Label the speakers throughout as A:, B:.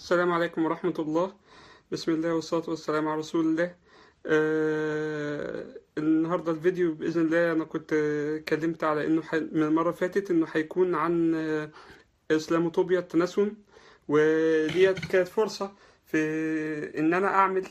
A: السلام عليكم ورحمة الله بسم الله والصلاة والسلام على رسول الله آه النهاردة الفيديو بإذن الله أنا كنت آه، اتكلمت على إنه ح... من المرة اللي فاتت إنه هيكون عن آه إسلاموطوبيا التنسم وديت كانت فرصة في إن أنا أعمل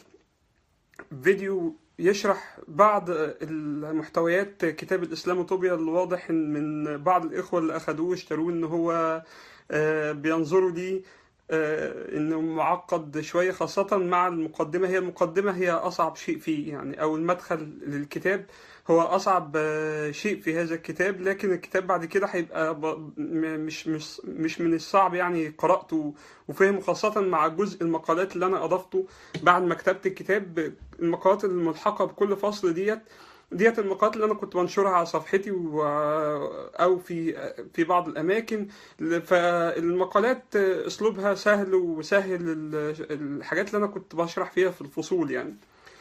A: فيديو يشرح بعض المحتويات كتاب الإسلاموطوبيا اللي واضح إن من بعض الإخوة اللي أخدوه واشتروه إن هو آه، بينظروا ليه آه، إنه معقد شوية خاصة مع المقدمة هي المقدمة هي أصعب شيء فيه يعني أو المدخل للكتاب هو أصعب آه، شيء في هذا الكتاب لكن الكتاب بعد كده هيبقى ب- م- مش مش مش من الصعب يعني قراءته وفهمه خاصة مع جزء المقالات اللي أنا أضفته بعد ما كتبت الكتاب المقالات الملحقة بكل فصل ديت ديت المقالات اللي انا كنت بنشرها على صفحتي و... او في في بعض الاماكن فالمقالات اسلوبها سهل وسهل ال- الحاجات اللي انا كنت بشرح فيها في الفصول يعني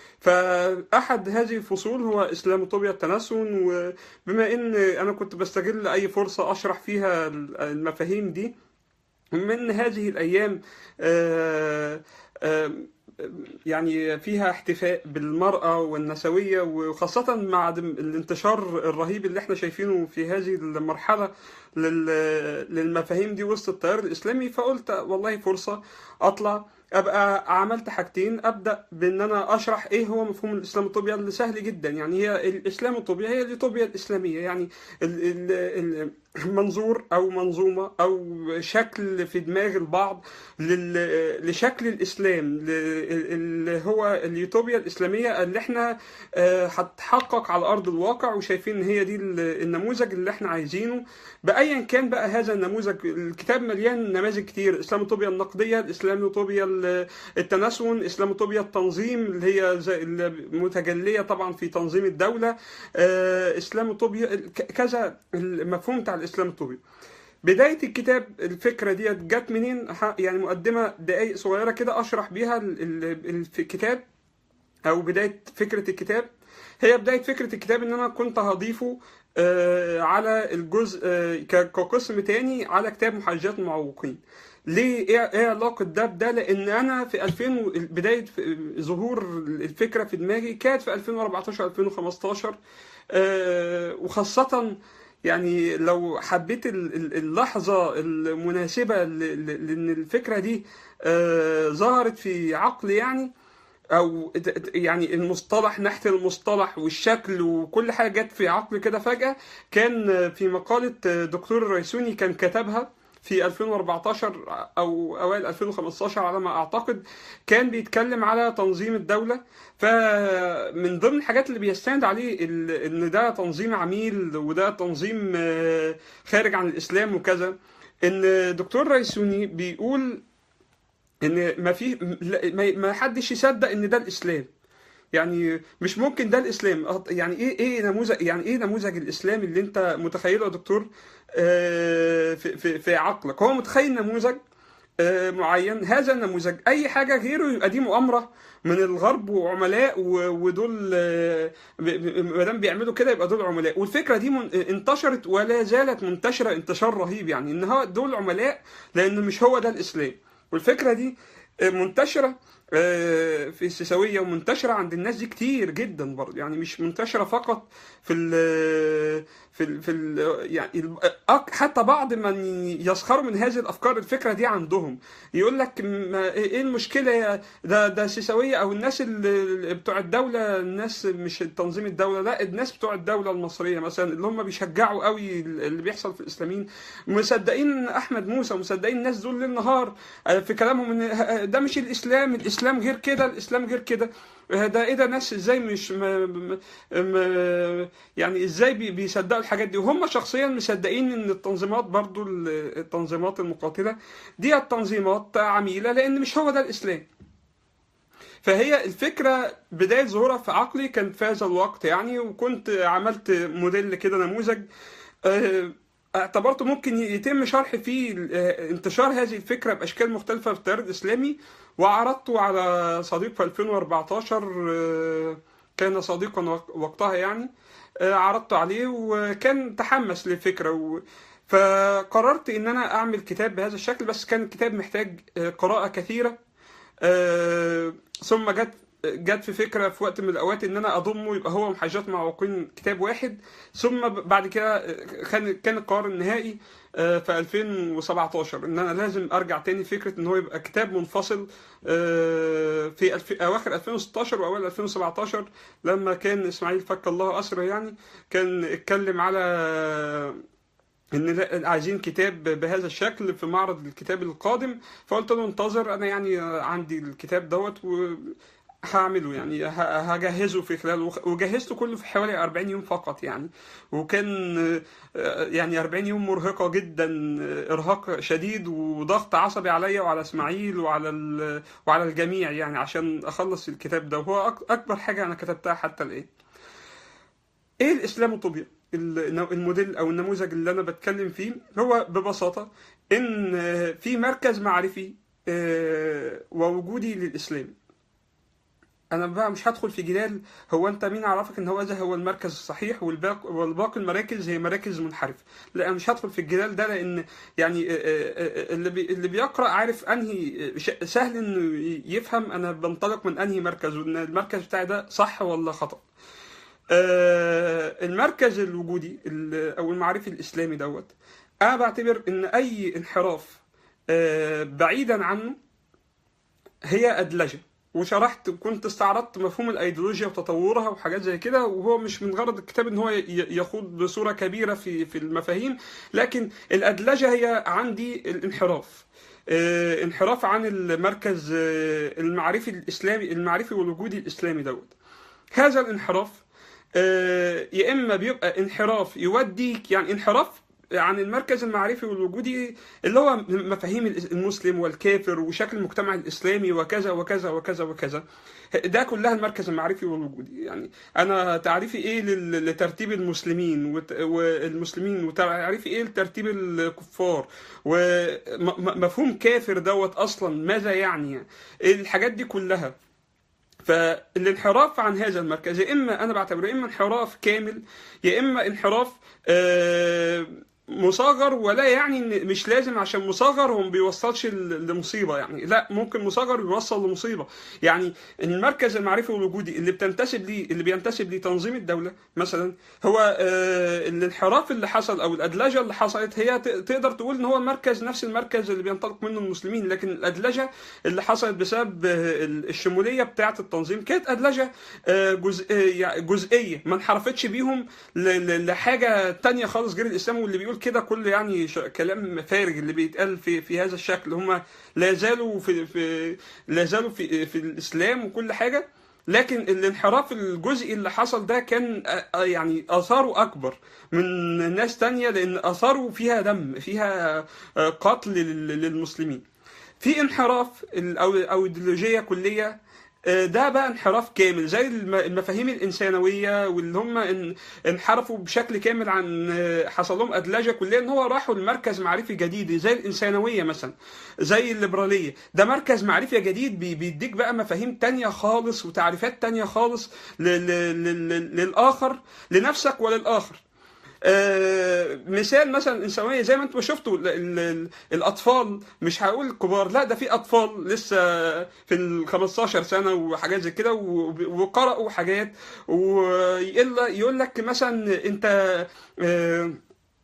A: فأحد هذه الفصول هو إسلاموطوبيا التنسن وبما إن أنا كنت بستغل أي فرصة أشرح فيها المفاهيم دي من هذه الأيام آه، آه، يعني فيها احتفاء بالمرأة والنسوية وخاصة مع دم- الانتشار الرهيب اللي احنا شايفينه في هذه المرحلة لل- للمفاهيم دي وسط التيار الإسلامي فقلت والله فرصة أطلع ابقى عملت حاجتين ابدا بان انا اشرح ايه هو مفهوم الاسلام الطبيعي اللي سهل جدا يعني هي الاسلام الطبيعي هي اليوتوبيا الاسلاميه يعني ال- ال- المنظور او منظومه او شكل في دماغ البعض لل- لشكل الاسلام ل- اللي هو اليوتوبيا الاسلاميه اللي احنا آه، هتحقق على ارض الواقع وشايفين ان هي دي ال- النموذج اللي احنا عايزينه بايا كان بقى هذا النموذج الكتاب مليان نماذج كتير اسلاموطوبيا النقديه الاسلاموطوبيا ال- التناسل اسلاموطوبيا التنظيم اللي هي زي المتجليه طبعا في تنظيم الدوله آه، اسلاموطوبيا ك- كذا المفهوم بتاع الاسلاموطوبيا بداية الكتاب الفكرة ديت جت منين ه- يعني مقدمة دقايق صغيرة كده أشرح بيها ال- ال- الكتاب او بدايه فكره الكتاب هي بدايه فكره الكتاب ان انا كنت هضيفه آه، على الجزء آه، ك- كقسم تاني على كتاب محاجات المعوقين ليه ايه إيه علاقه ده بده لان انا في 2000 و- بدايه في- ظهور الفكره في دماغي كانت في 2014 2015 آه، وخاصه يعني لو حبيت ال- ال- اللحظة المناسبة ل- ل- لأن الفكرة دي آه، ظهرت في عقلي يعني او ت- ت- يعني المصطلح ناحيه المصطلح والشكل وكل حاجه جت في عقلي كده فجاه كان في مقاله دكتور الريسوني كان كتبها في 2014 او اوائل 2015 على ما اعتقد كان بيتكلم على تنظيم الدوله فمن ضمن الحاجات اللي بيستند عليه ال- ان ده تنظيم عميل وده تنظيم آه، خارج عن الاسلام وكذا ان دكتور ريسوني بيقول ان ما في لا- ما ما حدش يصدق ان ده الاسلام يعني مش ممكن ده الاسلام أه، يعني ايه ايه نموذج يعني ايه نموذج الاسلام اللي انت متخيله يا دكتور آه، في في في عقلك هو متخيل نموذج آه، معين هذا النموذج اي حاجه غيره يبقى دي مؤامره من الغرب وعملاء و- ودول آه، ب- ب- ما دام بيعملوا كده يبقى دول عملاء والفكره دي من- انتشرت ولا زالت منتشره انتشار رهيب يعني ان هو دول عملاء لان مش هو ده الاسلام والفكره دي آه، منتشره آه، في السيساويه ومنتشره عند الناس دي كتير جدا برضه يعني مش منتشره فقط في ال في ال في ال يعني ال- أك- حتى بعض من يسخروا من هذه الافكار الفكره دي عندهم يقول لك ما- ايه المشكله يا- ده ده السيساويه او الناس اللي بتوع الدوله الناس مش تنظيم الدوله لا الناس بتوع الدوله المصريه مثلا اللي هم بيشجعوا قوي اللي بيحصل في الاسلاميين مصدقين احمد موسى مصدقين الناس دول ليل نهار آه، في كلامهم ان ده مش الاسلام الاسلام غير كده الاسلام غير كده آه، ده ايه ده ناس ازاي مش ما ما ما- يعني ازاي بي- بيصدقوا الحاجات دي وهم شخصيا مصدقين ان التنظيمات برضو ال- التنظيمات المقاتله دي تنظيمات عميله لان مش هو ده الاسلام فهي الفكرة بداية ظهورها في عقلي كان في هذا الوقت يعني وكنت عملت موديل كده نموذج آه، اعتبرته ممكن يتم شرح فيه آه، انتشار هذه الفكرة بأشكال مختلفة في التيار الإسلامي وعرضته على صديق في 2014 آه، كان صديقا وق- وقتها يعني آه، عرضته عليه وكان تحمس للفكرة و فقررت ان انا اعمل كتاب بهذا الشكل بس كان الكتاب محتاج آه، قراءة كثيرة آه، ثم جت جت في فكره في وقت من الاوقات ان انا اضمه يبقى هو ومحاجات معوقين كتاب واحد ثم ب- بعد كده آه، كان كان القرار النهائي آه، في 2017 ان انا لازم ارجع تاني فكره ان هو يبقى كتاب منفصل آه، في الف... اواخر 2016 واوائل 2017 لما كان اسماعيل فك الله اسره يعني كان اتكلم على ان لا- عايزين كتاب بهذا الشكل في معرض الكتاب القادم فقلت له انتظر انا يعني عندي الكتاب دوت وهعمله يعني ه- هجهزه في خلال وخ- وجهزته كله في حوالي 40 يوم فقط يعني وكان آه، يعني 40 يوم مرهقة جدا آه، ارهاق شديد وضغط عصبي عليا وعلى اسماعيل وعلى ال- وعلى الجميع يعني عشان اخلص الكتاب ده وهو أك- اكبر حاجة انا كتبتها حتى الان ايه الاسلاموطوبيا الن- الموديل او النموذج اللي انا بتكلم فيه هو ببساطه ان آه، في مركز معرفي آه، ووجودي للاسلام انا بقى مش هدخل في جدال هو انت مين عرفك ان هو ده هو المركز الصحيح والباقي والباقي المراكز هي مراكز منحرفه لا انا مش هدخل في الجدال ده لان يعني آه، آه، آه، اللي بي اللي بيقرا عارف انهي ش- سهل انه يفهم انا بنطلق من انهي مركز وان المركز بتاعي ده صح ولا خطأ آه، المركز الوجودي ال- او المعرفي الاسلامي دوت انا بعتبر ان اي انحراف آه، بعيدا عنه هي ادلجه وشرحت كنت استعرضت مفهوم الايديولوجيا وتطورها وحاجات زي كده وهو مش من غرض الكتاب ان هو ي- يخوض بصوره كبيره في في المفاهيم لكن الادلجه هي عندي الانحراف آه، انحراف عن المركز آه، المعرفي الاسلامي المعرفي والوجودي الاسلامي دوت هذا الانحراف آه، يا اما بيبقى انحراف يوديك يعني انحراف عن المركز المعرفي والوجودي اللي هو مفاهيم المسلم والكافر وشكل المجتمع الاسلامي وكذا وكذا وكذا وكذا ده كلها المركز المعرفي والوجودي يعني انا تعريفي ايه لل- لترتيب المسلمين وت- والمسلمين وتعريفي ايه لترتيب الكفار ومفهوم كافر دوت اصلا ماذا يعني الحاجات دي كلها فالانحراف عن هذا المركز يا اما انا بعتبره يا اما انحراف كامل يا اما انحراف آه، مصغر ولا يعني إن مش لازم عشان مصغر هو ما بيوصلش ل- لمصيبه يعني لا ممكن مصغر يوصل لمصيبه يعني المركز المعرفي والوجودي اللي بتنتسب ليه اللي بينتسب ليه تنظيم الدوله مثلا هو آه، الانحراف اللي حصل او الادلجه اللي حصلت هي ت- تقدر تقول ان هو مركز نفس المركز اللي بينطلق منه المسلمين لكن الادلجه اللي حصلت بسبب آه، الشموليه بتاعه التنظيم كانت ادلجه آه، جزء آه، يعني جزئيه ما انحرفتش بيهم ل- ل- لحاجه تانية خالص غير الاسلام واللي بيقول كده كل يعني ش- كلام فارغ اللي بيتقال في في هذا الشكل هم لا زالوا في في لا زالوا في في الاسلام وكل حاجه لكن الانحراف الجزئي اللي حصل ده كان آه، آه، يعني اثاره اكبر من ناس تانية لان اثاره فيها دم فيها آه، قتل لل- للمسلمين في انحراف ال- او او ايديولوجيه كليه آه، ده بقى انحراف كامل زي الم- المفاهيم الانسانويه واللي هم ان- انحرفوا بشكل كامل عن آه، حصل لهم ادلجه كليه ان هو راحوا لمركز معرفي جديد زي الانسانويه مثلا زي الليبراليه ده مركز معرفي جديد بي- بيديك بقى مفاهيم تانية خالص وتعريفات تانية خالص ل- ل- ل- ل- للاخر لنفسك وللاخر آه، مثال مثلا الانسانيه زي ما انتم شفتوا ال- ال- ال- الاطفال مش هقول الكبار لا ده في اطفال لسه في ال 15 سنه وحاجات زي كده و- وقرأوا حاجات ويقول يقول لك مثلا انت آه،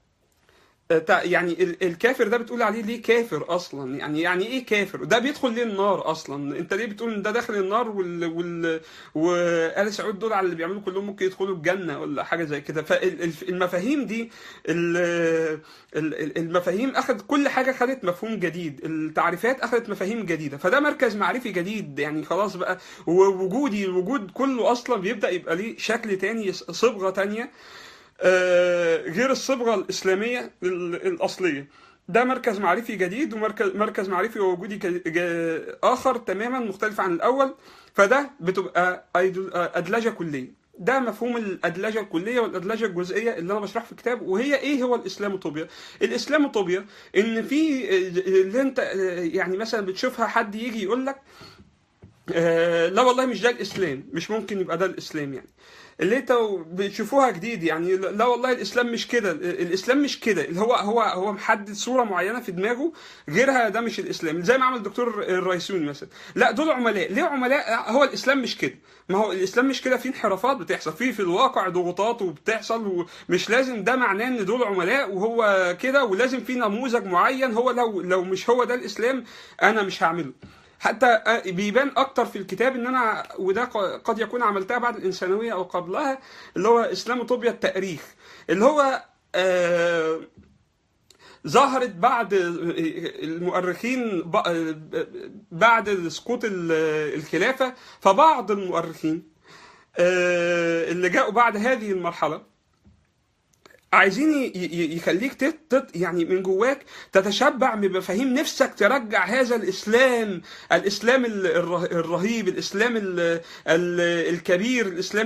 A: تع- يعني ال- الكافر ده بتقول عليه ليه كافر اصلا يعني يعني ايه كافر ده بيدخل ليه النار اصلا انت ليه بتقول ان ده داخل النار وال وال وآل سعود دول على اللي بيعملوا كلهم ممكن يدخلوا الجنه ولا حاجه زي كده فالمفاهيم دي ال- ال- المفاهيم اخذت كل حاجه خدت مفهوم جديد التعريفات اخذت مفاهيم جديده فده مركز معرفي جديد يعني خلاص بقى ووجودي الوجود كله اصلا بيبدا يبقى ليه شكل تاني صبغه تانيه آه، غير الصبغه الاسلاميه ال- الاصليه ده مركز معرفي جديد ومركز مركز معرفي ووجودي ك- جا- اخر تماما مختلف عن الاول فده بتبقى أيدو- آه، ادلجه كليه ده مفهوم الادلجه الكليه والادلجه الجزئيه اللي انا بشرحه في الكتاب وهي ايه هو الاسلاموطوبيا الاسلاموطوبيا ان في آه، اللي انت آه، يعني مثلا بتشوفها حد يجي يقول لك آه لا والله مش ده الاسلام مش ممكن يبقى ده الاسلام يعني اللي انتوا بتشوفوها جديد يعني لا والله الاسلام مش كده الاسلام مش كده اللي هو هو هو محدد صوره معينه في دماغه غيرها ده مش الاسلام زي ما عمل الدكتور الريسوني مثلا لا دول عملاء ليه عملاء هو الاسلام مش كده ما هو الاسلام مش كده في انحرافات بتحصل في في الواقع ضغوطات وبتحصل ومش لازم ده معناه ان دول عملاء وهو كده ولازم في نموذج معين هو لو لو مش هو ده الاسلام انا مش هعمله حتى بيبان اكتر في الكتاب ان انا وده قد يكون عملتها بعد الانسانويه او قبلها اللي هو اسلاموطوبيا التاريخ اللي هو آه ظهرت بعد المؤرخين بعد سقوط الخلافه فبعض المؤرخين آه اللي جاءوا بعد هذه المرحله عايزين يخليك تت يعني من جواك تتشبع بمفاهيم نفسك ترجع هذا الاسلام الاسلام الرهيب الاسلام الكبير الاسلام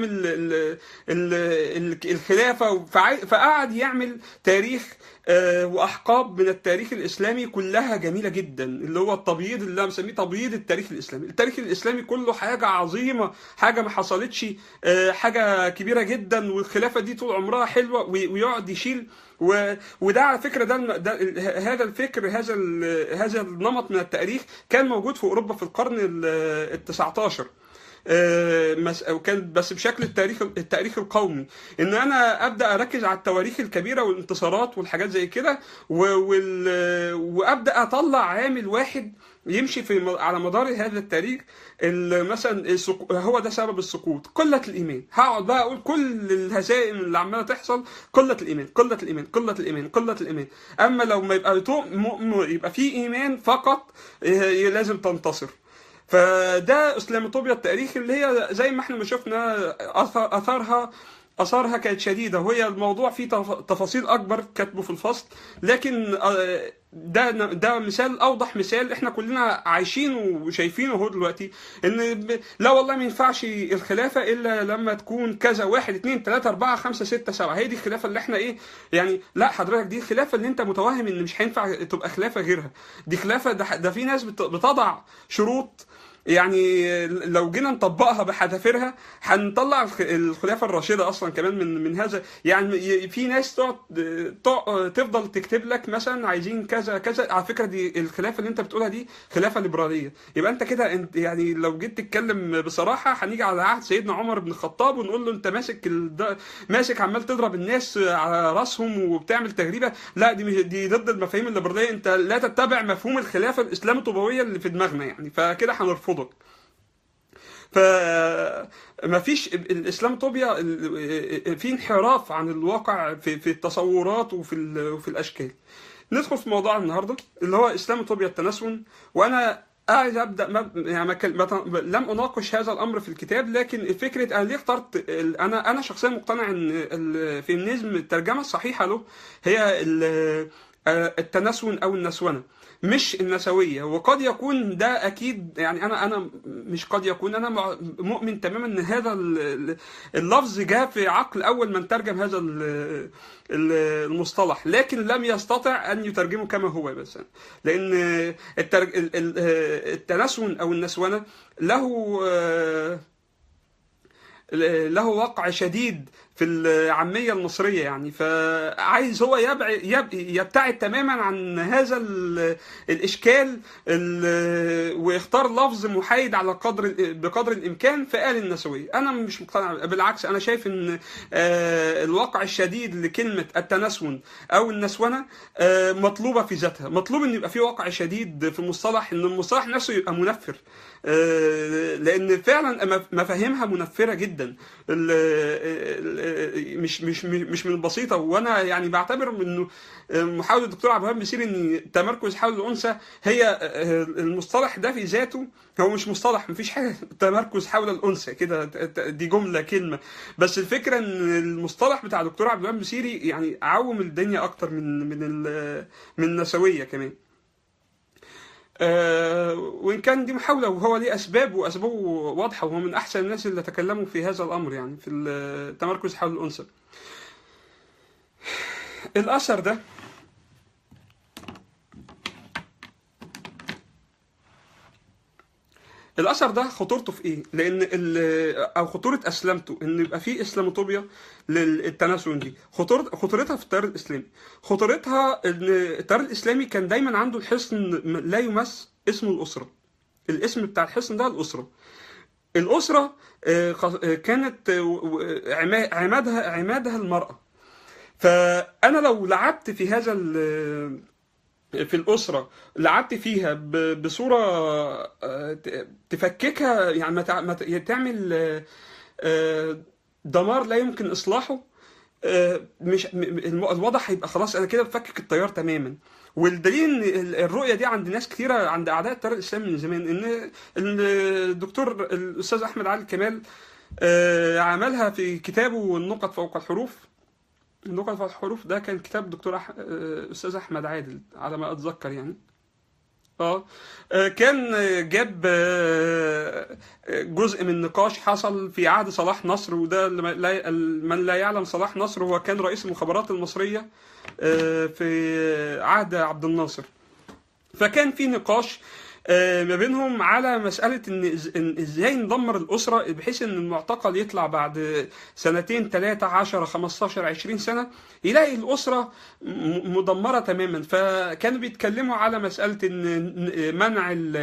A: الخلافه فقعد يعمل تاريخ واحقاب من التاريخ الاسلامي كلها جميله جدا اللي هو التبييض اللي انا مسميه تبييض التاريخ الاسلامي التاريخ الاسلامي كله حاجه عظيمه حاجه ما حصلتش حاجه كبيره جدا والخلافه دي طول عمرها حلوه ويقعد يشيل و... وده على فكره ده, ده هذا الفكر هذا ال... هذا النمط من التاريخ كان موجود في اوروبا في القرن ال 19 وكان بس بشكل التاريخ التاريخ القومي ان انا ابدا اركز على التواريخ الكبيره والانتصارات والحاجات زي كده وابدا اطلع عامل واحد يمشي في على مدار هذا التاريخ مثلا هو ده سبب السقوط قله الايمان هقعد بقى اقول كل الهزائم اللي عماله تحصل قله الايمان قله الايمان قله الايمان قله الايمان اما لو ما يبقى يبقى في ايمان فقط لازم تنتصر فده اسلاموطوبيا التاريخ اللي هي زي ما احنا ما شفنا اثارها اثارها كانت شديده وهي الموضوع فيه تفاصيل اكبر كاتبه في الفصل لكن ده ده مثال اوضح مثال احنا كلنا عايشينه وشايفينه اهو دلوقتي ان لا والله ما ينفعش الخلافه الا لما تكون كذا واحد اثنين ثلاثه اربعه خمسه سته سبعه هي دي الخلافه اللي احنا ايه يعني لا حضرتك دي الخلافه اللي انت متوهم ان مش هينفع تبقى خلافه غيرها دي خلافه ده, ده في ناس بتضع شروط يعني لو جينا نطبقها بحذافيرها هنطلع الخلافه الراشده اصلا كمان من من هذا يعني في ناس تقعد تفضل تكتب لك مثلا عايزين كذا كذا على فكره دي الخلافه اللي انت بتقولها دي خلافه ليبراليه يبقى انت كده انت يعني لو جيت تتكلم بصراحه هنيجي على عهد سيدنا عمر بن الخطاب ونقول له انت ماسك ماسك عمال تضرب الناس على راسهم وبتعمل تجربه لا دي دي ضد المفاهيم الليبراليه انت لا تتبع مفهوم الخلافه الاسلام الطوبويه اللي في دماغنا يعني فكده هنرفض يرفضك فما فيش الاسلام طوبيا في انحراف عن الواقع في, في التصورات وفي وفي الاشكال ندخل في موضوع النهارده اللي هو اسلام طوبيا التناسون وانا عايز ابدا ما يعني ما لم اناقش هذا الامر في الكتاب لكن فكره انا ليه اخترت انا انا شخصيا مقتنع ان الفيمينيزم الترجمه الصحيحه له هي التناسون او النسونه مش النسويه وقد يكون ده اكيد يعني انا انا مش قد يكون انا مؤمن تماما ان هذا اللفظ جاء في عقل اول من ترجم هذا المصطلح لكن لم يستطع ان يترجمه كما هو بس لان التنسون او النسونه له له وقع شديد في العامية المصرية يعني فعايز هو يبتعد تماما عن هذا الإشكال ويختار لفظ محايد على قدر بقدر الإمكان فقال النسوية أنا مش مقتنع بالعكس أنا شايف إن الواقع الشديد لكلمة التنسون أو النسونة مطلوبة في ذاتها مطلوب إن يبقى في واقع شديد في المصطلح إن المصطلح نفسه يبقى منفر لأن فعلا مفاهيمها منفرة جدا مش مش مش من البسيطه وانا يعني بعتبر انه محاوله الدكتور عبد الوهاب بيصير ان التمركز حول الانثى هي المصطلح ده في ذاته هو مش مصطلح مفيش حاجه تمركز حول الانثى كده دي جمله كلمه بس الفكره ان المصطلح بتاع الدكتور عبد الوهاب بيصيري يعني عوم الدنيا اكتر من من من النسويه كمان أه وان كان دي محاوله وهو ليه اسباب واسبابه واضحه وهو من احسن الناس اللي تكلموا في هذا الامر يعني في التمركز حول الانثى الاثر ده الاثر ده خطورته في ايه؟ لان ال- او خطوره اسلامته ان يبقى في اسلاموطوبيا للتناسل دي خطور خطورتها في التيار الاسلامي خطورتها ان التيار الاسلامي كان دايما عنده الحصن لا يمس اسمه الاسره الاسم بتاع الحصن ده الاسره الاسره آه، خ- آه، كانت آه، و- و- عما- عمادها عمادها المراه فانا لو لعبت في هذا ال- في الأسرة لعبت فيها ب- بصورة آه، ت- تفككها يعني ما تع- ما ت- تعمل آه، آه، دمار لا يمكن إصلاحه آه، مش م- م- الم- الوضع هيبقى خلاص أنا كده بفكك التيار تماما والدليل ان ال- الرؤيه دي عند ناس كثيره عند اعداء التيار الاسلامي من زمان ان إن الدكتور الاستاذ احمد علي كمال آه، عملها في كتابه النقط فوق الحروف النقط فوق الحروف ده كان كتاب دكتور أح... آه، استاذ احمد عادل على ما اتذكر يعني اه آه، كان آه، جاب آه، آه، جزء من نقاش حصل في عهد صلاح نصر وده اللي ما- لا- من لا يعلم صلاح نصر هو كان رئيس المخابرات المصرية آه، في عهد عبد الناصر فكان في نقاش آه، ما بينهم على مسألة إن إز- إن إزاي ندمر الأسرة بحيث إن المعتقل يطلع بعد سنتين ثلاثة عشرة خمستاشر عشرين سنة يلاقي الأسرة م- مدمرة تماما فكانوا بيتكلموا على مسألة إن منع ال-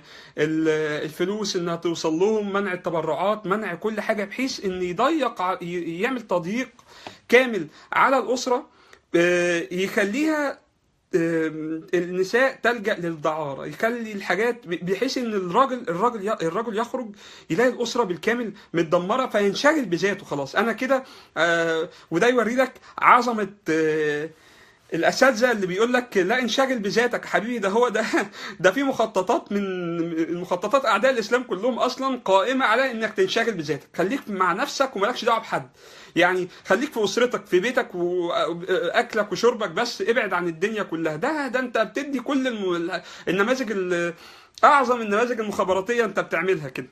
A: ال- الفلوس إنها توصل لهم منع التبرعات منع كل حاجة بحيث إن يضيق ع- ي- يعمل تضييق كامل على الأسرة آه، يخليها آم، النساء تلجأ للدعارة يخلي الحاجات بحيث ان الراجل الراجل ي- الراجل يخرج يلاقي الاسره بالكامل متدمره فينشغل بذاته خلاص انا كده آه، وده يوري لك عظمه آه، الاساتذه اللي بيقول لك لا انشغل بذاتك يا حبيبي ده هو ده ده في مخططات من مخططات اعداء الاسلام كلهم اصلا قائمه على انك تنشغل بذاتك خليك مع نفسك ومالكش دعوه بحد يعني خليك في اسرتك في بيتك واكلك وشربك بس ابعد عن الدنيا كلها ده ده انت بتدي كل الم... النماذج ال- اعظم النماذج المخابراتيه انت بتعملها كده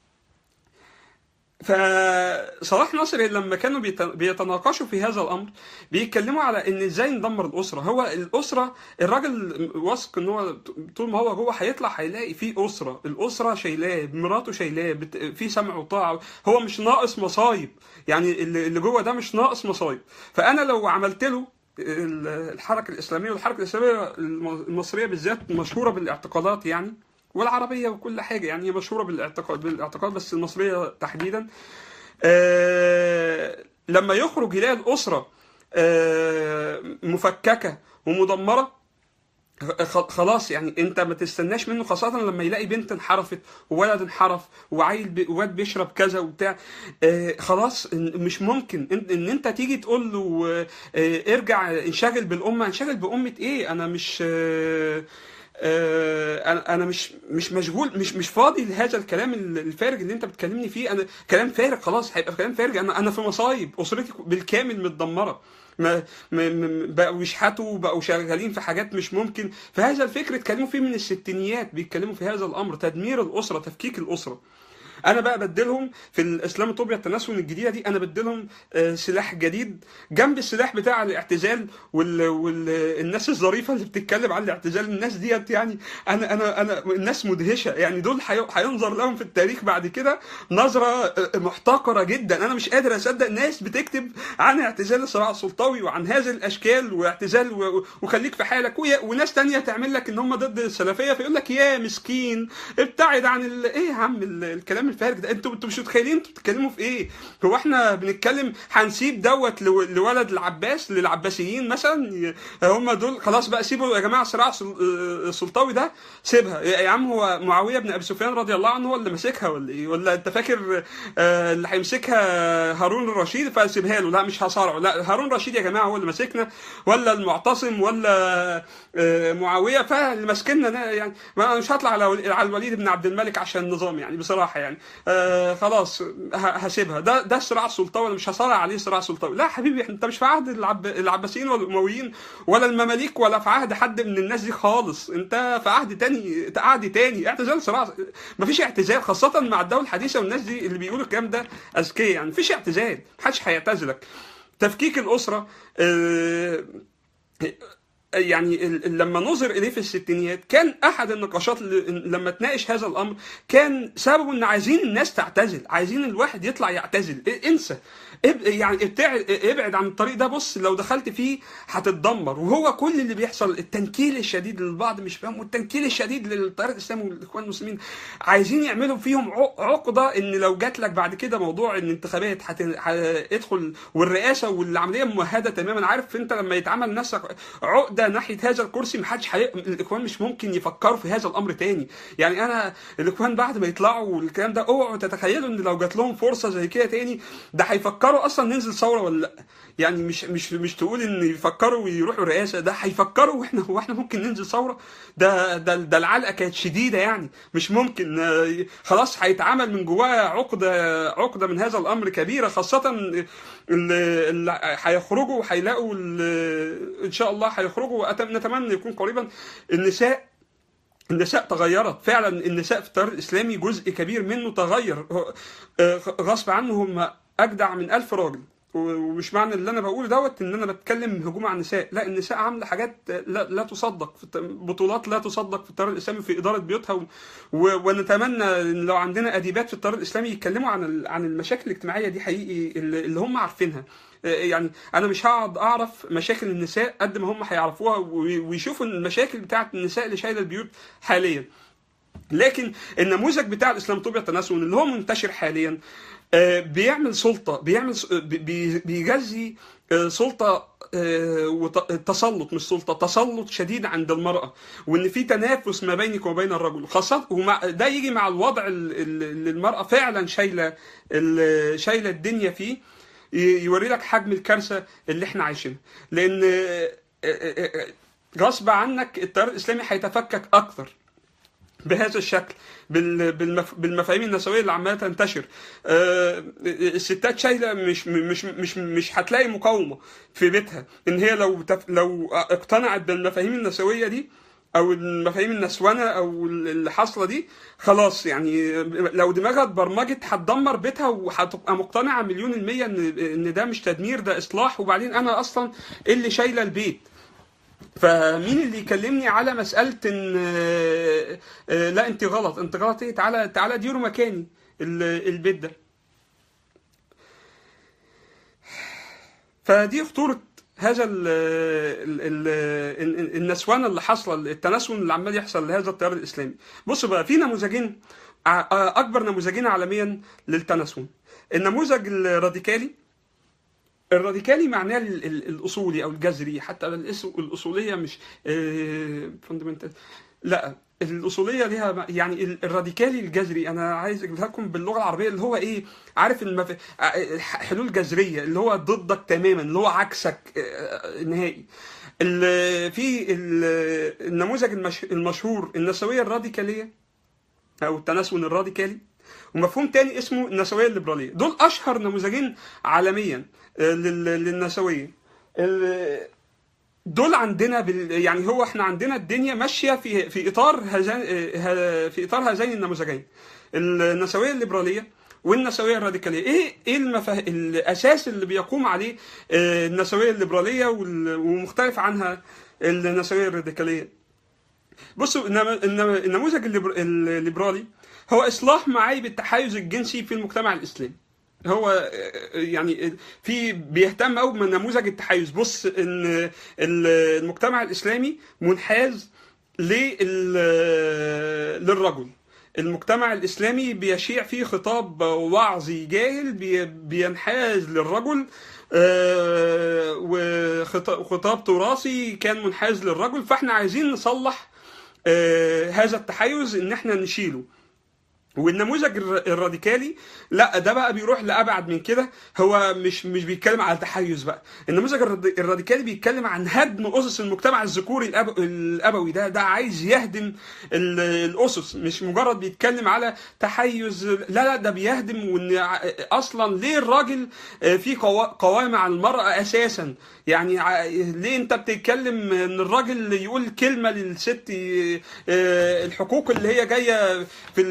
A: فصلاح نصر لما كانوا بيت- بيتناقشوا في هذا الامر بيتكلموا على ان ازاي ندمر الاسره هو الاسره الراجل واثق ان هو طول ما هو جوه هيطلع هيلاقي في اسره الاسره شايلاه مراته شايلاه بت- في سمع وطاعه هو مش ناقص مصايب يعني اللي اللي جوه ده مش ناقص مصايب فانا لو عملت له ال- الحركه الاسلاميه والحركه الاسلاميه الم- المصريه بالذات مشهوره بالاعتقادات يعني والعربيه وكل حاجه يعني هي مشهوره بالاعتقاد بالاعتقاد بس المصريه تحديدا آه لما يخرج يلاقي الاسره آه مفككه ومدمره خ- خلاص يعني انت ما تستناش منه خاصة لما يلاقي بنت انحرفت وولد انحرف وعيل ب... واد بيشرب كذا وبتاع آه خلاص إن- مش ممكن ان, ان انت تيجي تقول له آه ارجع انشغل بالامة انشغل بأمة ايه انا مش آه آه، انا انا مش مش مشغول مش مش فاضي لهذا الكلام الفارغ اللي انت بتكلمني فيه انا كلام فارغ خلاص هيبقى كلام فارغ انا انا في مصايب اسرتي بالكامل متدمره ما ما- ما- بقوا يشحتوا بقوا شغالين في حاجات مش ممكن فهذا الفكر اتكلموا فيه من الستينيات بيتكلموا في هذا الامر تدمير الاسره تفكيك الاسره انا بقى بديلهم في الاسلاموطوبيا التناسل الجديده دي انا بديلهم آه، سلاح جديد جنب السلاح بتاع الاعتزال وال... والناس الظريفه اللي بتتكلم عن الاعتزال الناس ديت يعني انا انا انا الناس مدهشه يعني دول حي... هينظر لهم في التاريخ بعد كده نظره آه، محتقره جدا انا مش قادر اصدق ناس بتكتب عن اعتزال الصراع السلطوي وعن هذه الاشكال واعتزال و... وخليك في حالك ويا... وناس تانية تعمل لك ان هم ضد السلفيه فيقول لك يا مسكين ابتعد عن ال... ايه يا عم ال... الكلام الفارغ ده انتوا انتوا مش متخيلين انتوا بتتكلموا في ايه هو احنا بنتكلم هنسيب دوت لو... لولد العباس للعباسيين مثلا ي- هم دول خلاص بقى سيبوا يا جماعه صراع سل... آه، السلطوي ده سيبها يا يا عم هو معاويه بن ابي سفيان رضي الله عنه هو اللي ماسكها ولا ايه ولا انت فاكر آه، اللي هيمسكها هارون الرشيد فسيبها له لا مش هصارعه لا هارون الرشيد يا جماعه هو اللي ماسكنا ولا المعتصم ولا آه، معاويه فاللي ماسكنا ده يعني ما أنا مش هطلع على ول- على الوليد بن عبد الملك عشان النظام يعني بصراحه يعني آه خلاص ه- هسيبها ده ده صراع سلطوي انا مش هصارع عليه صراع سلطوي لا حبيبي انت مش في عهد العب... العباسيين ولا الامويين ولا المماليك ولا في عهد حد من الناس دي خالص انت في عهد تاني عهد تاني اعتزال صراع مفيش اعتزال خاصه مع الدوله الحديثه والناس دي اللي بيقولوا الكلام ده اذكياء يعني مفيش اعتزال محدش هيعتزلك تفكيك الاسره آه يعني ال- لما نظر اليه في الستينيات كان احد النقاشات اللي لما تناقش هذا الامر كان سببه ان عايزين الناس تعتزل عايزين الواحد يطلع يعتزل إيه، انسى اب- يعني ابتعد ابعد عن الطريق ده بص لو دخلت فيه هتتدمر وهو كل اللي بيحصل التنكيل الشديد للبعض مش فاهم والتنكيل الشديد للتيار الاسلامي والاخوان المسلمين عايزين يعملوا فيهم عق- عقده ان لو جات لك بعد كده موضوع ان انتخابات هت- هتدخل والرئاسه والعمليه ممهده تماما عارف انت لما يتعمل نفسك عقده ناحيه هذا الكرسي محدش حي... الاخوان مش ممكن يفكروا في هذا الامر تاني يعني انا الاخوان بعد ما يطلعوا والكلام ده اوعوا تتخيلوا ان لو جات لهم فرصه زي كده تاني ده هيفكروا اصلا ننزل ثوره ولا لا يعني مش مش مش تقول ان يفكروا ويروحوا رئاسه ده هيفكروا واحنا واحنا ممكن ننزل ثوره ده ده ده العلقه كانت شديده يعني مش ممكن آه، خلاص هيتعمل من جواه عقده عقده من هذا الامر كبيره خاصه اللي اللي هيخرجوا وهيلاقوا ال- ان شاء الله هيخرجوا وأت- نتمنى يكون قريبا النساء النساء تغيرت فعلا النساء في التيار الاسلامي جزء كبير منه تغير هو- آه، غصب عنه هم اجدع من ألف راجل و- ومش معنى اللي انا بقوله دوت ان انا بتكلم هجوم على النساء لا النساء عامله حاجات لا, لا تصدق في الت- بطولات لا تصدق في التيار الاسلامي في اداره بيوتها و... و... ونتمنى ان لو عندنا اديبات في التيار الاسلامي يتكلموا عن ال... عن المشاكل الاجتماعيه دي حقيقي اللي اللي هم عارفينها آه، يعني انا مش هقعد اعرف مشاكل النساء قد ما هم هيعرفوها وي- ويشوفوا المشاكل بتاعت النساء اللي شايله البيوت حاليا لكن النموذج بتاع الاسلاموفوبيا التناسل اللي هو منتشر حاليا آه، بيعمل سلطه بيعمل س- بي- بي- بيجزي آه، سلطه آه، وت- تسلط مش سلطه تسلط شديد عند المراه وان في تنافس ما بينك وبين الرجل خاصه ومع ده يجي مع الوضع ال- ال- اللي المراه فعلا شايله ال- شايله الدنيا فيه ي- يوري لك حجم الكارثه اللي احنا عايشينها لان آه، آه، آه، غصب عنك التيار الاسلامي هيتفكك اكتر بهذا الشكل بال- بالمف... بالمفاهيم النسويه اللي عماله تنتشر آه، الستات شايله مش مش مش مش هتلاقي مقاومه في بيتها ان هي لو تف... لو اقتنعت بالمفاهيم النسويه دي او المفاهيم النسوانه او اللي حاصله دي خلاص يعني لو دماغها اتبرمجت هتدمر بيتها وهتبقى مقتنعه مليون المية ان ان ده مش تدمير ده اصلاح وبعدين انا اصلا اللي شايله البيت فمين اللي يكلمني على مساله ان آه، آه، لا انت غلط انت غلط ايه تعالى تعالى ديروا مكاني ال- البيت ده فدي خطوره هذا ال ال ال ال النسوان اللي حصل التناسل اللي عمال يحصل لهذا التيار الاسلامي بص بقى في نموذجين ع- اكبر نموذجين عالميا للتناسل النموذج الراديكالي الراديكالي معناه ال- ال- الاصولي او الجذري حتى الأس- الاصوليه مش فاندمنتال لا الاصوليه ليها م- يعني ال- الراديكالي الجذري انا عايز اجيبها لكم باللغه العربيه اللي هو ايه عارف المف... ع- حلول جذريه اللي هو ضدك تماما اللي هو عكسك آه، نهائي ال- في ال- النموذج المش... المشهور النسويه الراديكاليه او التناسل الراديكالي ومفهوم تاني اسمه النسويه الليبراليه دول اشهر نموذجين عالميا آه، لل- للنسويه ال- دول عندنا بال... يعني هو احنا عندنا الدنيا ماشيه في في اطار هذين ه- في اطار هذين النموذجين النسويه الليبراليه والنسويه الراديكاليه ايه ايه المفاه... الاساس اللي بيقوم عليه آه، النسويه الليبراليه وال... ومختلف عنها النسويه الراديكاليه بصوا النم- النم- النموذج الليبر- الليبرالي هو اصلاح معايب التحيز الجنسي في المجتمع الاسلامي هو آه، يعني في بيهتم قوي بنموذج التحيز بص ان ال- المجتمع الاسلامي منحاز لل- للرجل المجتمع الاسلامي بيشيع فيه خطاب وعظي جاهل بي- بينحاز للرجل آه، وخطا- وخطاب تراثي كان منحاز للرجل فاحنا عايزين نصلح آه، هذا التحيز ان احنا نشيله والنموذج الر- الراديكالي لا ده بقى بيروح لابعد من كده هو مش مش بيتكلم على تحيز بقى النموذج الراد- الراديكالي بيتكلم عن هدم اسس المجتمع الذكوري الأب... الابوي ده ده عايز يهدم ال- الاسس مش مجرد بيتكلم على تحيز لا لا ده بيهدم وان ع- اصلا ليه الراجل آه، في قوا- قوامه على المراه اساسا يعني ع- ليه انت بتتكلم ان الراجل يقول كلمه للست آه، الحقوق اللي هي جايه في ال- في الشريعه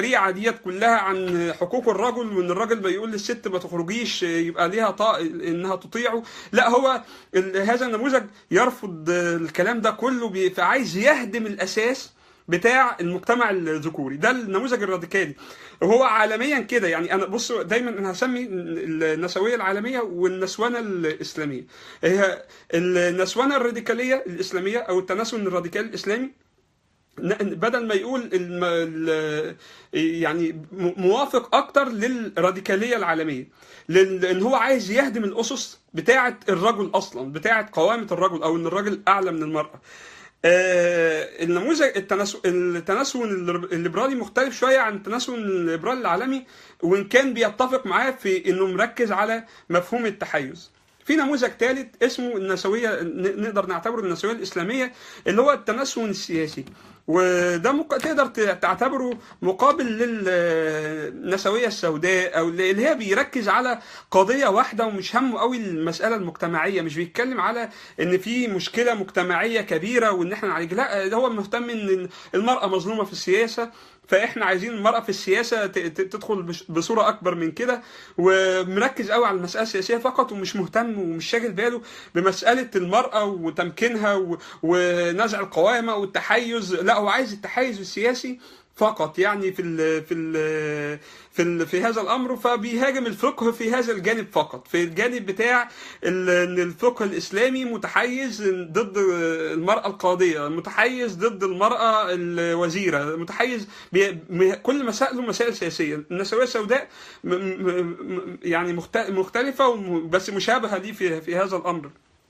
A: الشريعه ديت كلها عن حقوق الرجل وان الراجل بيقول للست ما تخرجيش يبقى ليها طاق انها تطيعه لا هو ال- هذا النموذج يرفض الكلام ده كله بي- فعايز يهدم الاساس بتاع المجتمع الذكوري ده النموذج الراديكالي وهو عالميا كده يعني انا بصوا دايما انا هسمي النسويه العالميه والنسوانه الاسلاميه هي النسوانه الراديكاليه الاسلاميه او التناسل الراديكالي الاسلامي ن- بدل ما يقول الم... ال... يعني م- موافق اكتر للراديكاليه العالميه لان هو عايز يهدم الاسس بتاعه الرجل اصلا بتاعه قوامه الرجل او ان الرجل اعلى من المراه آه، النموذج التناسل التناسل الليبرالي مختلف شويه عن التناسل الليبرالي العالمي وان كان بيتفق معاه في انه مركز على مفهوم التحيز في نموذج ثالث اسمه النسويه ن- نقدر نعتبره النسويه الاسلاميه اللي هو التنسون السياسي وده مك... تقدر ت- تعتبره مقابل للنسويه السوداء او اللي هي بيركز على قضيه واحده ومش همه قوي المساله المجتمعيه مش بيتكلم على ان في مشكله مجتمعيه كبيره وان احنا نعالج لا ده هو مهتم ان المراه مظلومه في السياسه فاحنا عايزين المراه في السياسه ت- ت- تدخل بش- بصوره اكبر من كده ومركز قوي على المساله السياسيه فقط ومش مهتم ومش شاغل باله بمساله المراه وتمكينها و- ونزع القوامه والتحيز لا هو عايز التحيز السياسي فقط يعني في ال في ال في ال في هذا الامر فبيهاجم الفقه في هذا الجانب فقط في الجانب بتاع ال- ان الفقه الاسلامي متحيز ضد المراه القاضيه متحيز ضد المراه الوزيره متحيز بي- م- كل مسائله مسائل سياسيه النسويه السوداء م- م- م- يعني مخت- مختلفه وم- بس مشابهه ليه في في هذا الامر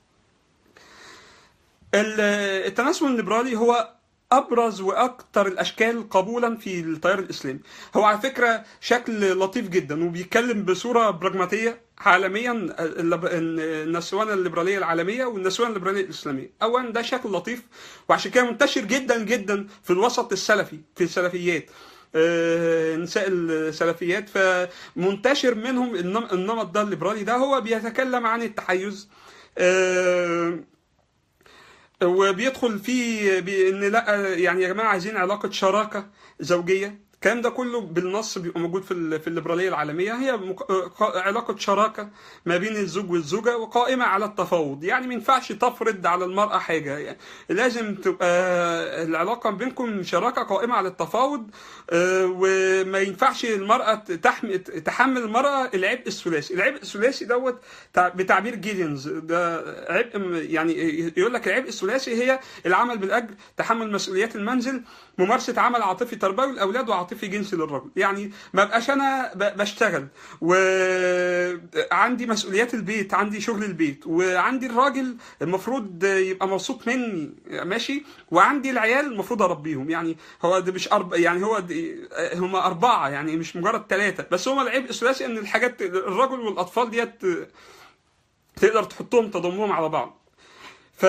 A: ال- التناسل الليبرالي هو ابرز واكثر الاشكال قبولا في التيار الاسلامي هو على فكره شكل لطيف جدا وبيتكلم بصوره براجماتيه عالميا اللب- النسوانه الليبراليه العالميه والنسوانه الليبراليه الاسلاميه اولا ده شكل لطيف وعشان كده منتشر جدا جدا في الوسط السلفي في السلفيات آه، نساء السلفيات فمنتشر منهم النم- النمط ده الليبرالي ده هو بيتكلم عن التحيز آه، وبيدخل فيه بان لا يعني يا جماعه عايزين علاقه شراكه زوجيه الكلام ده كله بالنص بيبقى موجود في ال- في الليبراليه العالميه هي مق- ق- علاقه شراكه ما بين الزوج والزوجه وقائمه على التفاوض يعني ما ينفعش تفرض على المراه حاجه يعني لازم تبقى العلاقه بينكم شراكه قائمه على التفاوض آه، وما ينفعش المراه تحمل تحمل المراه العبء الثلاثي العبء الثلاثي دوت تع- بتعبير جيدنز ده عبء م- يعني يقول لك العبء الثلاثي هي العمل بالاجر تحمل مسؤوليات المنزل ممارسه عمل عاطفي تربوي الاولاد وعاطفي جنسي للرجل يعني ما بقاش انا ب- بشتغل وعندي مسؤوليات البيت عندي شغل البيت وعندي الراجل المفروض يبقى مبسوط مني ماشي وعندي العيال المفروض اربيهم يعني هو ده مش أرب... يعني هو دي... هم اربعه يعني مش مجرد ثلاثه بس هم العبء الثلاثي ان الحاجات الرجل والاطفال ديت تقدر تحطهم تضمهم على بعض ف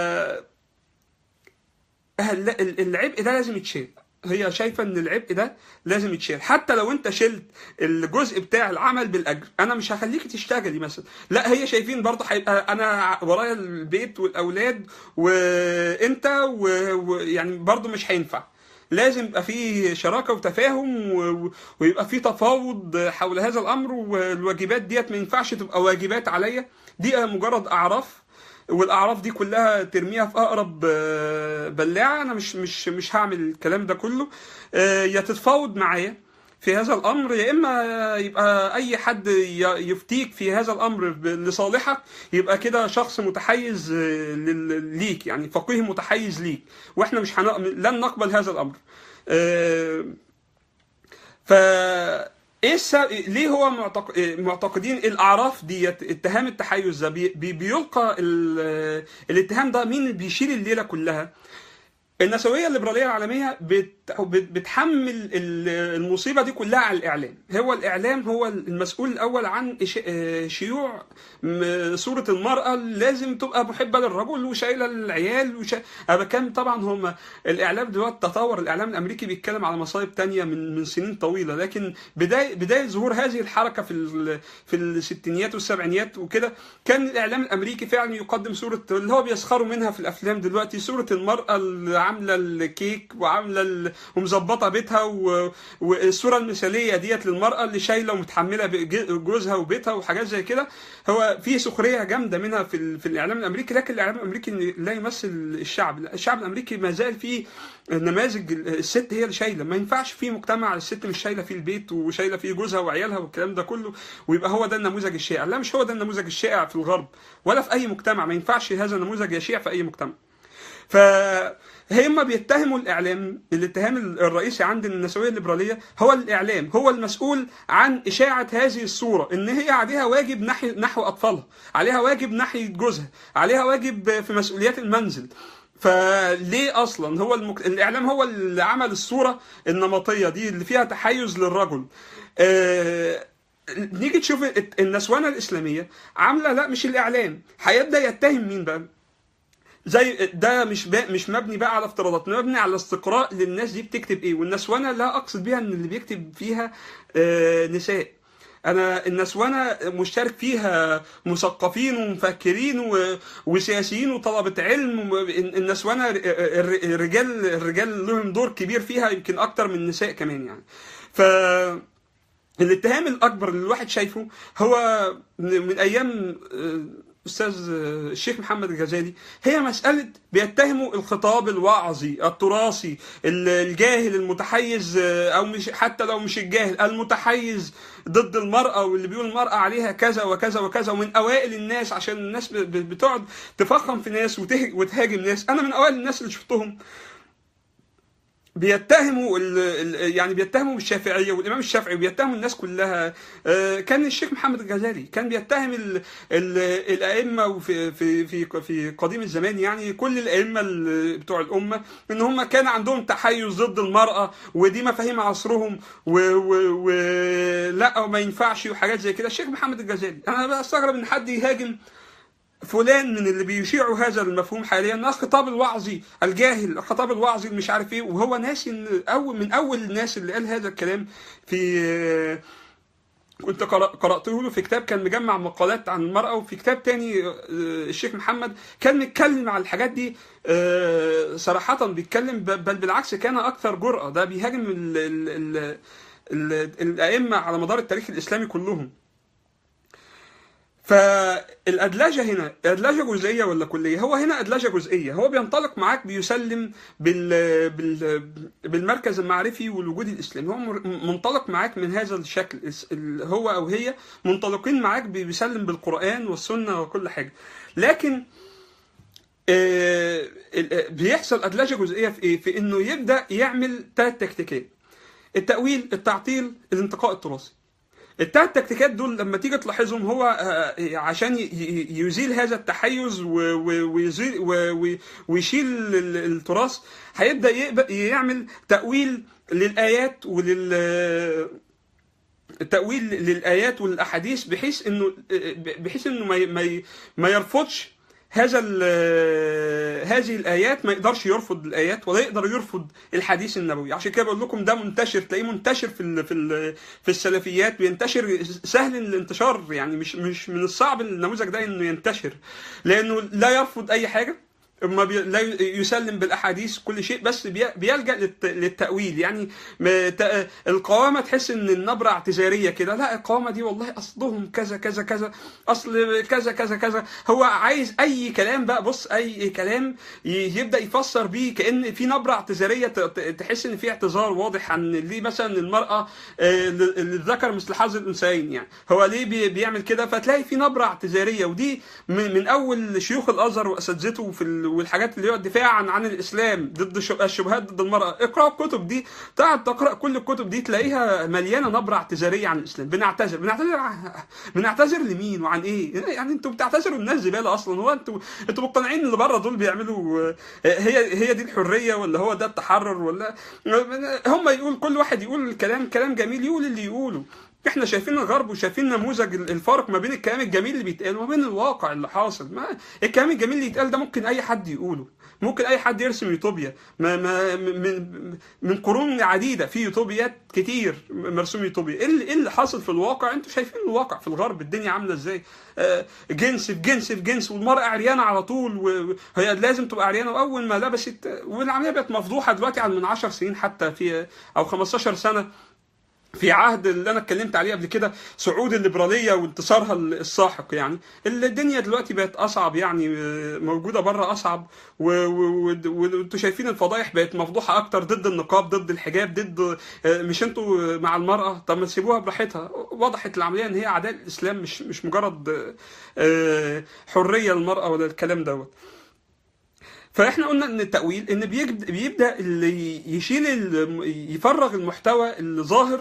A: لا، ال- العبء ده لازم يتشيل هي شايفه ان العبء ده لازم يتشيل حتى لو انت شلت الجزء بتاع العمل بالاجر انا مش هخليكي تشتغلي مثلا لا هي شايفين برضه هيبقى انا ورايا البيت والاولاد وانت ويعني برضه مش هينفع لازم يبقى في شراكه وتفاهم و- و- ويبقى في تفاوض حول هذا الامر والواجبات ديت ما ينفعش تبقى واجبات عليا دي مجرد اعراف والاعراف دي كلها ترميها في اقرب آه، بلاعه انا مش مش مش هعمل الكلام ده كله آه، يا تتفاوض معايا في هذا الامر يا اما يبقى اي حد ي- يفتيك في هذا الامر ب- لصالحك يبقى كده شخص متحيز آه، لل- ليك يعني فقيه متحيز ليك واحنا مش هن... لن نقبل هذا الامر آه، ف ايه السبب ليه هو معتق... معتقدين الاعراف ديت اتهام التحيز ده بي... بي- بيلقى ال... الاتهام ده مين اللي بيشيل الليله كلها النسويه الليبراليه العالميه بت... بت... بتحمل ال- المصيبه دي كلها على الاعلام هو الاعلام هو المسؤول الاول عن إش... آه، شيوع م- صوره المراه لازم تبقى محبه للرجل وشايله العيال وشا... انا بتكلم طبعا هم الاعلام دلوقتي تطور الاعلام الامريكي بيتكلم على مصايب تانية من من سنين طويله لكن بدايه بدايه ظهور هذه الحركه في ال... في الستينيات والسبعينيات وكده كان الاعلام الامريكي فعلا يقدم صوره اللي هو بيسخروا منها في الافلام دلوقتي صوره المراه وعامله الكيك وعامله ال... ومظبطه بيتها و... والصوره المثاليه ديت للمراه اللي شايله ومتحمله بج- جوزها وبيتها وحاجات زي كده هو في سخريه جامده منها في ال... في الاعلام الامريكي لكن الاعلام الامريكي لا يمثل الشعب الشعب الامريكي ما زال فيه نماذج الست هي اللي شايله ما ينفعش في مجتمع الست مش شايله فيه البيت وشايله فيه جوزها وعيالها والكلام ده كله ويبقى هو ده النموذج الشائع لا مش هو ده النموذج الشائع في الغرب ولا في اي مجتمع ما ينفعش هذا النموذج يشيع في اي مجتمع فهم بيتهموا الاعلام الاتهام الرئيسي عند النسويه الليبراليه هو الاعلام هو المسؤول عن اشاعه هذه الصوره ان هي عليها واجب نحو نحو اطفالها عليها واجب ناحيه جوزها عليها واجب في مسؤوليات المنزل فليه اصلا هو المك... الاعلام هو اللي عمل الصوره النمطيه دي اللي فيها تحيز للرجل آه... نيجي تشوف النسوانه الاسلاميه عامله لا مش الاعلام هيبدا يتهم مين بقى زي ده مش بقى مش مبني بقى على افتراضات مبني على استقراء للناس دي بتكتب ايه والنسوانه لا اقصد بيها ان اللي بيكتب فيها آه نساء انا النسوانه مشترك فيها مثقفين ومفكرين و... وسياسيين وطلبه علم و... النسوانه الرجال الرجال لهم دور كبير فيها يمكن اكتر من النساء كمان يعني ف الاتهام الاكبر اللي الواحد شايفه هو من ايام استاذ الشيخ محمد الغزالي هي مساله بيتهموا الخطاب الوعظي التراثي الجاهل المتحيز او مش حتى لو مش الجاهل المتحيز ضد المراه واللي بيقول المراه عليها كذا وكذا وكذا ومن اوائل الناس عشان الناس بتقعد تفخم في ناس وتهاجم ناس انا من اوائل الناس اللي شفتهم بيتهموا يعني بيتهموا الشافعيه والامام الشافعي بيتهموا الناس كلها كان الشيخ محمد الغزالي كان بيتهم ال ال الائمه وفي في في في قديم الزمان يعني كل الائمه بتوع الامه ان هم كان عندهم تحيز ضد المراه ودي مفاهيم عصرهم ولا وما ينفعش وحاجات زي كده الشيخ محمد الغزالي انا بستغرب ان حد يهاجم فلان من اللي بيشيعوا هذا المفهوم حاليا الخطاب الوعظي الجاهل الخطاب الوعظي مش عارف ايه وهو ناسي ان اول من اول الناس اللي قال هذا الكلام في كنت قرأته له في كتاب كان مجمع مقالات عن المرأة وفي كتاب تاني الشيخ محمد كان متكلم على الحاجات دي صراحة بيتكلم بل بالعكس كان أكثر جرأة ده بيهاجم ال ال ال الأئمة على مدار التاريخ الإسلامي كلهم فالادلجه هنا ادلجه جزئيه ولا كليه هو هنا ادلجه جزئيه هو بينطلق معاك بيسلم بال... بال... بالمركز المعرفي والوجود الاسلامي هو منطلق معاك من هذا الشكل هو او هي منطلقين معاك بيسلم بالقران والسنه وكل حاجه لكن بيحصل ادلجه جزئيه في ايه في انه يبدا يعمل ثلاث تكتيكات التاويل التعطيل الانتقاء التراثي التلات تكتيكات دول لما تيجي تلاحظهم هو عشان يزيل هذا التحيز ويزيل ويشيل التراث هيبدا يعمل تاويل للايات ولل تاويل للايات والاحاديث بحيث انه بحيث انه ما ما يرفضش هذا هذه الايات ما يقدرش يرفض الايات ولا يقدر يرفض الحديث النبوي عشان كده بقول لكم ده منتشر تلاقيه منتشر في ال في ال في السلفيات بينتشر سهل الانتشار يعني مش مش من الصعب النموذج ده انه ينتشر لانه لا يرفض اي حاجه ما بي... لا يسلم بالاحاديث كل شيء بس بي... بيلجا للت... للتاويل يعني ت... القوامه تحس ان النبره اعتذاريه كده لا القوامه دي والله اصلهم كذا كذا كذا اصل كذا كذا كذا هو عايز اي كلام بقى بص اي كلام ي... يبدا يفسر بيه كان في نبره اعتذاريه ت... تحس ان في اعتذار واضح عن ليه مثلا المراه الذكر مثل حظ الانثيين يعني هو ليه بي... بيعمل كده فتلاقي في نبره اعتذاريه ودي من, من اول شيوخ الازهر واساتذته في ال... والحاجات اللي هو الدفاع عن عن الاسلام ضد الشبهات ضد المراه اقرا الكتب دي تقعد تقرا كل الكتب دي تلاقيها مليانه نبره اعتذاريه عن الاسلام بنعتذر بنعتذر بنعتذر لمين وعن ايه يعني انتوا بتعتذروا الناس زباله اصلا هو انتوا انتوا مقتنعين اللي بره دول بيعملوا هي هي دي الحريه ولا هو ده التحرر ولا هم يقول كل واحد يقول الكلام كلام جميل يقول اللي يقوله احنا شايفين الغرب وشايفين نموذج الفارق ما بين الكلام الجميل اللي بيتقال وما بين الواقع اللي حاصل ما الكلام الجميل اللي يتقال ده ممكن اي حد يقوله ممكن اي حد يرسم يوتوبيا ما ما من من قرون عديده في يوتوبيات كتير مرسوم يوتوبيا ايه اللي, إيه اللي حاصل في الواقع انتوا شايفين الواقع في الغرب الدنيا عامله ازاي آه، جنس في جنس في جنس والمراه عريانه على طول وهي لازم تبقى عريانه واول ما لبست والعمليه بقت مفضوحه دلوقتي عن من 10 سنين حتى في او 15 سنه في عهد اللي انا اتكلمت عليه قبل كده صعود الليبراليه وانتصارها الساحق يعني الدنيا دلوقتي بقت اصعب يعني موجوده بره اصعب وانتوا شايفين الفضايح بقت مفضوحه اكتر ضد النقاب ضد الحجاب ضد مش انتوا مع المراه طب ما تسيبوها براحتها وضحت العمليه ان هي اعداء الاسلام مش مش مجرد آه، حريه للمراه ولا الكلام دوت فاحنا قلنا ان التاويل ان بيبدا اللي يشيل يفرغ المحتوى الظاهر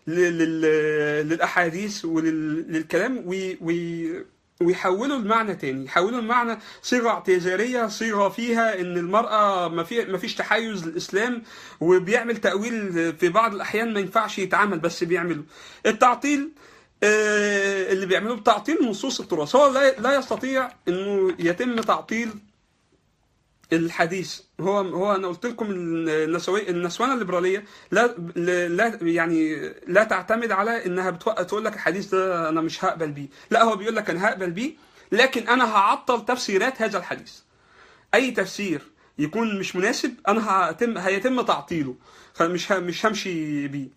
A: للاحاديث وللكلام ويحولوا المعنى تاني يحولوا المعنى صيغه اعتذاريه صيغه فيها ان المراه ما في ما فيش تحيز للاسلام وبيعمل تاويل في بعض الاحيان ما ينفعش يتعمل بس بيعمله التعطيل آه، اللي بيعملوه بتعطيل نصوص التراث هو لا يستطيع انه يتم تعطيل الحديث هو هو انا قلت لكم النسويه النسوانه الليبراليه لا لا يعني لا تعتمد على انها تقول لك الحديث ده انا مش هقبل بيه لا هو بيقول لك انا هقبل بيه لكن انا هعطل تفسيرات هذا الحديث اي تفسير يكون مش مناسب انا هيتم هيتم تعطيله مش مش همشي بيه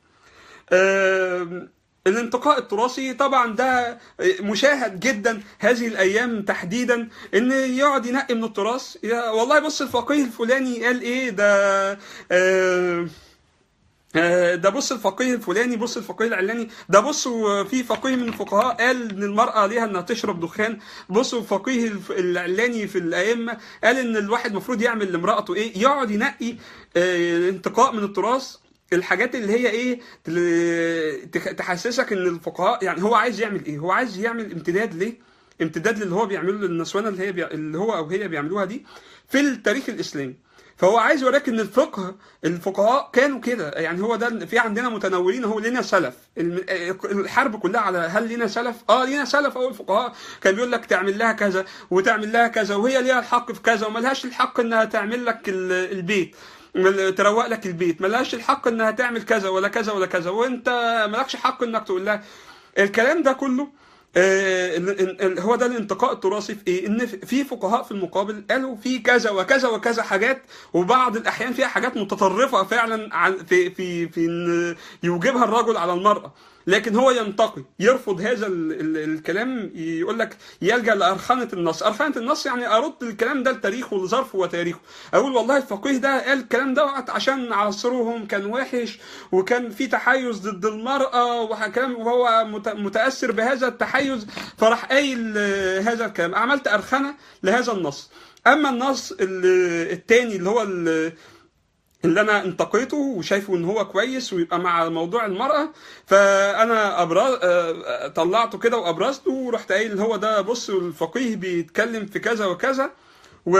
A: الانتقاء التراثي طبعا ده مشاهد جدا هذه الايام تحديدا ان يقعد ينقي من التراث يا والله بص الفقيه الفلاني قال ايه ده آه آه ده بص الفقيه الفلاني بص الفقيه العلاني ده بصوا في فقيه من الفقهاء قال ان المراه ليها انها تشرب دخان بصوا الفقيه العلاني في الائمه قال ان الواحد المفروض يعمل لامراته ايه يقعد ينقي آه انتقاء من التراث الحاجات اللي هي ايه تحسسك ان الفقهاء يعني هو عايز يعمل ايه هو عايز يعمل امتداد ليه امتداد للي هو بيعمله للنسوانه اللي هي بي... اللي هو او هي بيعملوها دي في التاريخ الاسلامي فهو عايز يوريك ان الفقه الفقهاء كانوا كده يعني هو ده في عندنا متنورين هو لنا سلف الحرب كلها على هل لنا سلف اه لنا سلف او الفقهاء كان بيقول لك تعمل لها كذا وتعمل لها كذا وهي ليها الحق في كذا وملهاش الحق انها تعمل لك البيت تروق لك البيت ملهاش الحق انها تعمل كذا ولا كذا ولا كذا وانت مالكش حق انك تقول لها الكلام ده كله آه هو ده الانتقاء التراثي في ايه؟ ان في فقهاء في المقابل قالوا في كذا وكذا وكذا حاجات وبعض الاحيان فيها حاجات متطرفه فعلا في في في ان يوجبها الرجل على المراه لكن هو ينتقي يرفض هذا ال ال الكلام يقول لك يلجا لارخنه النص ارخنه النص يعني ارد الكلام ده لتاريخه لظرفه وتاريخه اقول والله الفقيه ده قال الكلام ده عشان عصرهم كان وحش وكان في تحيز ضد المراه وكلام وهو متاثر بهذا التحيز فراح قايل هذا الكلام عملت ارخنه لهذا النص اما النص الثاني اللي هو اللي انا انتقيته وشايفه ان هو كويس ويبقى مع موضوع المراه فانا ابرز آه، طلعته كده وابرزته ورحت قايل هو ده بص الفقيه بيتكلم في كذا وكذا و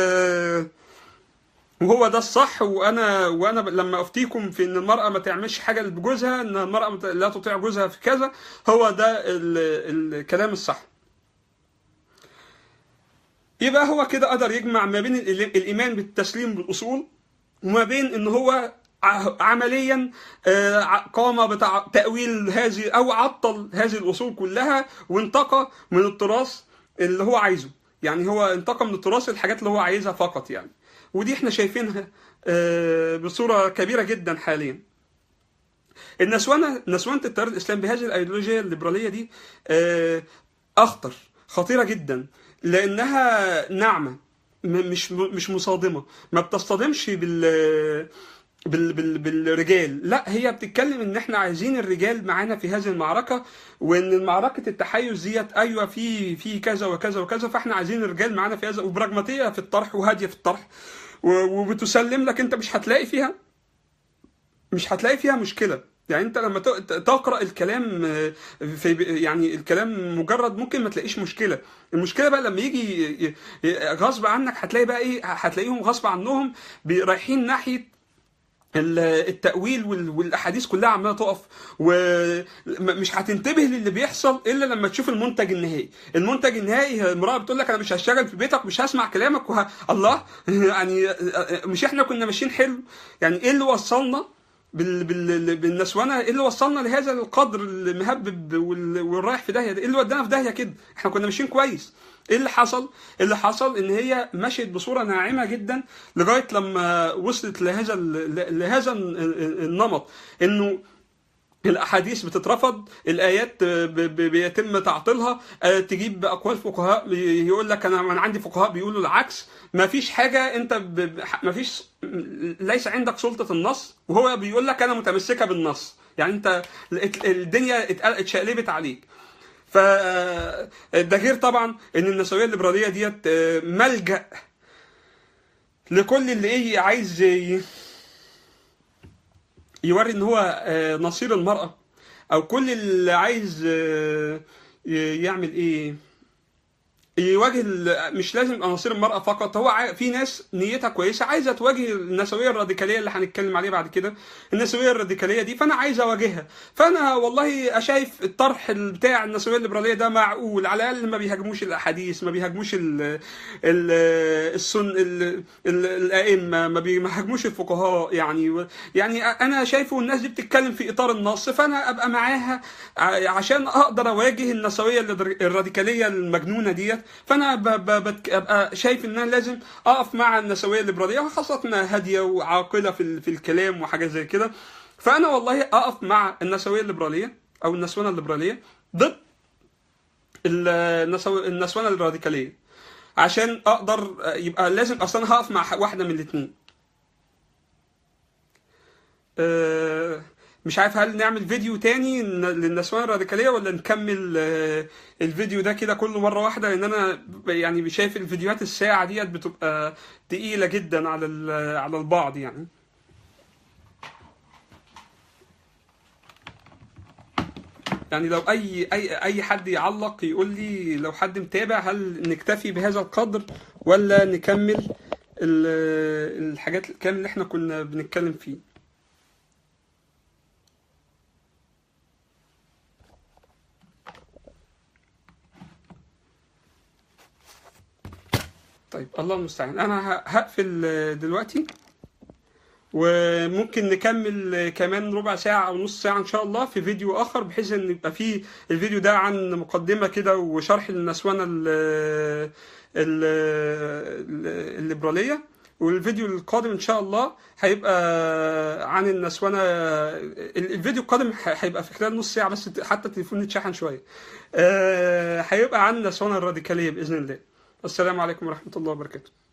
A: وهو ده الصح وانا وانا لما افتيكم في ان المراه ما تعملش حاجه بجوزها ان المراه لا تطيع جوزها في كذا هو ده الكلام الصح يبقى هو كده قدر يجمع ما بين الايمان بالتسليم بالاصول وما بين ان هو عمليا آه، قام بتأويل هذه أو عطل هذه الأصول كلها وانتقى من التراث اللي هو عايزه يعني هو انتقى من التراث الحاجات اللي هو عايزها فقط يعني ودي احنا شايفينها آه، بصورة كبيرة جدا حاليا النسوانة نسوانة التيار الإسلامي بهذه الأيديولوجية الليبرالية دي آه، أخطر خطيرة جدا لأنها ناعمة مش مش مصادمه ما بتصطدمش بال بال بال بالرجال لا هي بتتكلم ان احنا عايزين الرجال معانا في هذه المعركه وان معركه التحيز ديت ايوه في في كذا وكذا وكذا فاحنا عايزين الرجال معانا في هذا وبراجماتيه في الطرح وهاديه في الطرح وبتسلم لك انت مش هتلاقي فيها مش هتلاقي فيها مشكله يعني انت لما تقرا الكلام في يعني الكلام مجرد ممكن ما تلاقيش مشكله المشكله بقى لما يجي غصب عنك هتلاقي بقى ايه هتلاقيهم غصب عنهم رايحين ناحيه ال- التأويل وال- والأحاديث كلها عمالة تقف ومش هتنتبه للي بيحصل إلا لما تشوف المنتج النهائي المنتج النهائي هي المرأة بتقول لك أنا مش هشتغل في بيتك مش هسمع كلامك وه... الله يعني مش إحنا كنا ماشيين حلو يعني إيه اللي وصلنا بال... بال... بالنسوانة ايه اللي وصلنا لهذا القدر المهبب وال... والرايح في داهيه ده ايه اللي ودانا في داهيه كده احنا كنا ماشيين كويس ايه اللي حصل اللي حصل ان هي مشيت بصوره ناعمه جدا لغايه لما وصلت لهذا ال... لهذا ال- النمط انه الاحاديث بتترفض الايات ب- ب- بيتم تعطيلها آه، تجيب اقوال فقهاء يقول لك انا انا عندي فقهاء بيقولوا العكس ما فيش حاجه انت ما فيش ليس عندك سلطه النص وهو بيقول لك انا متمسكه بالنص يعني انت الدنيا اتقل- اتشقلبت عليك ف ده غير طبعا ان النسويه الليبراليه ديت آه، ملجا لكل اللي ايه عايز ي- يوري ان هو آه، نصير المرأة او كل اللي عايز آه، ي- يعمل ايه يواجه ال- مش لازم يبقى نصير المرأة فقط هو عا- في ناس نيتها كويسة عايزة تواجه النسوية الراديكالية اللي هنتكلم عليه بعد كده النسوية الراديكالية دي فأنا عايز أواجهها فأنا والله شايف الطرح بتاع النسوية الليبرالية ده معقول على الأقل ما بيهاجموش الأحاديث ما بيهاجموش ال ال السن ال ال الأئمة ما بيهاجموش الفقهاء يعني و- يعني أنا شايفه الناس دي بتتكلم في إطار النص فأنا أبقى معاها ع- عشان أقدر أواجه النسوية الرادي- الراديكالية المجنونة ديت فانا ب- ب- بت- ابقى شايف ان انا لازم اقف مع النسويه الليبراليه وخاصه انها هاديه وعاقله في ال- في الكلام وحاجات زي كده فانا والله اقف مع النسويه الليبراليه او النسوانه الليبراليه ضد النسو- النسوانه الراديكاليه عشان اقدر يبقى لازم اصلا أنا هقف مع واحده من الاثنين آه، مش عارف هل نعمل فيديو تاني ن- للنسوان الراديكالية ولا نكمل آه، الفيديو ده كده كله مرة واحدة لأن أنا ب- يعني شايف الفيديوهات الساعة ديت بتبقى تقيلة جدا على ال- على البعض يعني يعني لو أي أي أي حد يعلق يقول لي لو حد متابع هل نكتفي بهذا القدر ولا نكمل ال- الحاجات الكلام اللي احنا كنا بنتكلم فيه طيب الله المستعان انا ه- هقفل آه، دلوقتي وممكن نكمل كمان ربع ساعة أو نص ساعة إن شاء الله في فيديو آخر بحيث إن يبقى فيه الفيديو ده عن مقدمة كده وشرح النسوانة ال- ال- ال- الليبرالية والفيديو القادم إن شاء الله هيبقى عن النسوانة ال- الفيديو القادم ه- هيبقى في خلال نص ساعة بس حتى التليفون يتشحن شوية آه، هيبقى عن النسوانة الراديكالية بإذن الله السلام عليكم ورحمة الله وبركاته